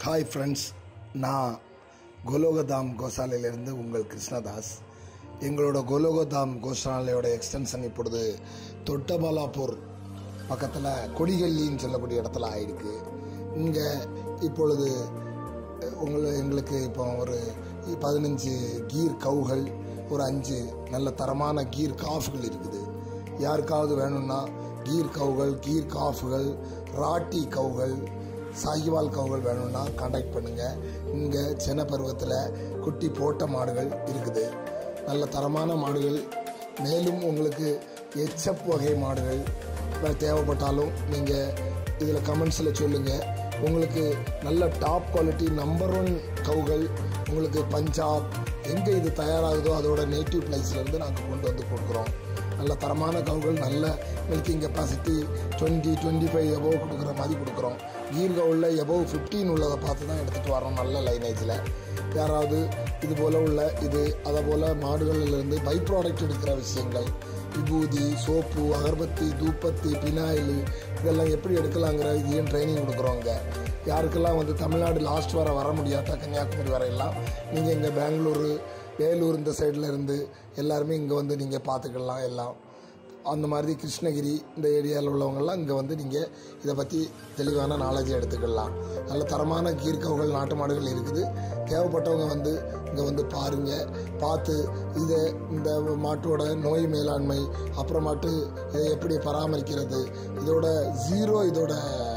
hi friends நான் கோலோகதாம் கோசாலையிலிருந்து உங்கள் கிருஷ்ணதாஸ் எங்களோட கோலோகதாம் கோசாலையோட எக்ஸ்டென்ஷன் இப்பொழுது தொட்டபாலாப்பூர் பக்கத்தில் கொடிகள்லின்னு சொல்லக்கூடிய இடத்துல ஆயிருக்கு இங்கே இப்பொழுது உங்களை எங்களுக்கு இப்போ ஒரு பதினஞ்சு கீர் கவுகள் ஒரு அஞ்சு நல்ல தரமான கீர் காஃப்கள் இருக்குது யாருக்காவது வேணும்னா கீர் கவுகள் கீர் காஃப்கள் ராட்டி கவுகள் சாகிவால் கவுகள் வேணும்னா காண்டாக்ட் பண்ணுங்கள் இங்கே சின்ன பருவத்தில் குட்டி போட்ட மாடுகள் இருக்குது நல்ல தரமான மாடுகள் மேலும் உங்களுக்கு எச்எப் வகை மாடுகள் தேவைப்பட்டாலும் நீங்கள் இதில் கமெண்ட்ஸில் சொல்லுங்கள் உங்களுக்கு நல்ல டாப் குவாலிட்டி நம்பர் ஒன் கவுகள் உங்களுக்கு பஞ்சாப் எங்கே இது தயாராகுதோ அதோட நேட்டிவ் பிளேஸ்லேருந்து நாங்கள் கொண்டு வந்து கொடுக்குறோம் நல்ல தரமான கவுகள் நல்ல milking capacity twenty twenty five above கொடுக்குற மாதிரி கொடுக்குறோம் கீர் கவுளில் எபோவ் ஃபிஃப்டீன் உள்ளதை பார்த்து தான் எடுத்துகிட்டு வரோம் நல்ல லைனேஜில் யாராவது இது போல் உள்ள இது அதை போல் மாடுகளிலிருந்து பை ப்ராடக்ட் எடுக்கிற விஷயங்கள் விபூதி சோப்பு அகர்பத்தி தூப்பத்தி பினாயில் இதெல்லாம் எப்படி எடுக்கலாங்கிற இதையும் ட்ரைனிங் கொடுக்குறோங்க யாருக்கெல்லாம் வந்து தமிழ்நாடு லாஸ்ட் வர வர முடியாட்டா கன்னியாகுமரி வரையெல்லாம் நீங்கள் இங்கே பெங்களூரு வேலூர் இந்த சைடில் இருந்து எல்லாருமே இங்கே வந்து நீங்கள் பார்த்துக்கலாம் எல்லாம் அந்த மாதிரி கிருஷ்ணகிரி இந்த ஏரியாவில் உள்ளவங்கெல்லாம் இங்கே வந்து நீங்கள் இதை பற்றி தெளிவான நாலேஜ் எடுத்துக்கலாம் நல்ல தரமான கீர்க்கவுகள் நாட்டு மாடுகள் இருக்குது தேவைப்பட்டவங்க வந்து இங்கே வந்து பாருங்கள் பார்த்து இதை இந்த மாட்டோட நோய் மேலாண்மை அப்புறமாட்டு இதை எப்படி பராமரிக்கிறது இதோட ஜீரோ இதோட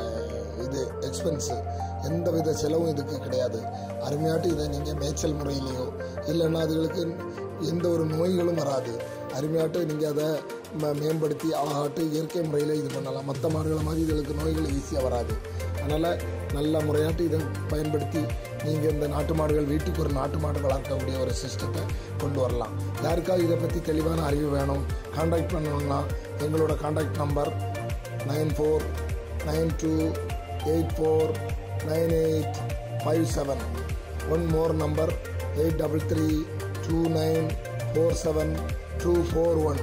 இது எக்ஸ்பென்ஸு எந்த வித செலவும் இதுக்கு கிடையாது அருமையாட்டு இதை நீங்கள் மேய்ச்சல் முறையிலையோ இல்லைன்னா அதுகளுக்கு எந்த ஒரு நோய்களும் வராது அருமையாட்டு நீங்கள் அதை மேம்படுத்தி அழகாட்டு இயற்கை முறையில் இது பண்ணலாம் மற்ற மாடுகளை மாதிரி இதுகளுக்கு நோய்கள் ஈஸியாக வராது அதனால் நல்ல முறையாட்டு இதை பயன்படுத்தி நீங்கள் இந்த நாட்டு மாடுகள் வீட்டுக்கு ஒரு நாட்டு மாடு வளர்க்கக்கூடிய ஒரு சிஸ்டத்தை கொண்டு வரலாம் யாருக்காவது இதை பற்றி தெளிவான அறிவு வேணும் காண்டாக்ட் பண்ணணும்னா எங்களோட contact number nine four nine two eight four nine eight five seven one more number eight double three two nine four seven two four one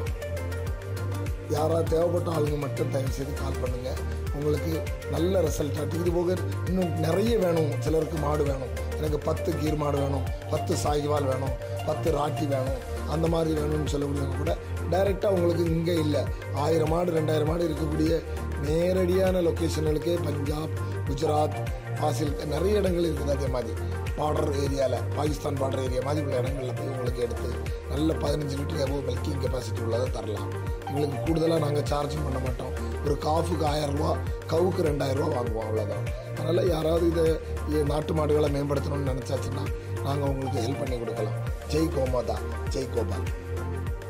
யாராவது தேவைப்பட்ட ஆளுங்க மட்டும் தயவு செய்து கால் பண்ணுங்கள் உங்களுக்கு நல்ல ரிசல்ட் ஆட்டு இது போக இன்னும் நிறைய வேணும் சிலருக்கு மாடு வேணும் எனக்கு பத்து கீர் மாடு வேணும் பத்து சாய்வால் வேணும் பத்து ராட்டி வேணும் அந்த மாதிரி வேணும்னு சொல்லக்கூடியவங்க கூட டைரெக்டாக உங்களுக்கு இங்கே இல்லை ஆயிரம் மாடு ரெண்டாயிரம் மாடு இருக்கக்கூடிய நேரடியான லொக்கேஷன்களுக்கே பஞ்சாப் குஜராத் ஃபாசில் நிறைய இடங்கள் இருக்குது அதே மாதிரி பார்டர் ஏரியாவில் பாகிஸ்தான் பார்டர் ஏரியா மாதிரி உள்ள இடங்களில் போய் உங்களுக்கு எடுத்து நல்ல பதினஞ்சு லிட்டர் எவ்வளோ மில்கிங் கெப்பாசிட்டி உள்ளதை தரலாம் எங்களுக்கு கூடுதலாக நாங்கள் சார்ஜும் பண்ண மாட்டோம் ஒரு காஃபுக்கு ஆயிரரூபா கவுக்கு ரெண்டாயிரரூபா வாங்குவோம் அவ்வளோதான் அதனால் யாராவது இதை நாட்டு மாடுகளை மேம்படுத்தணும்னு நினச்சாச்சுன்னா நாங்கள் உங்களுக்கு ஹெல்ப் பண்ணி கொடுக்கலாம் ஜெய் கோமாதா ஜெய் கோபால்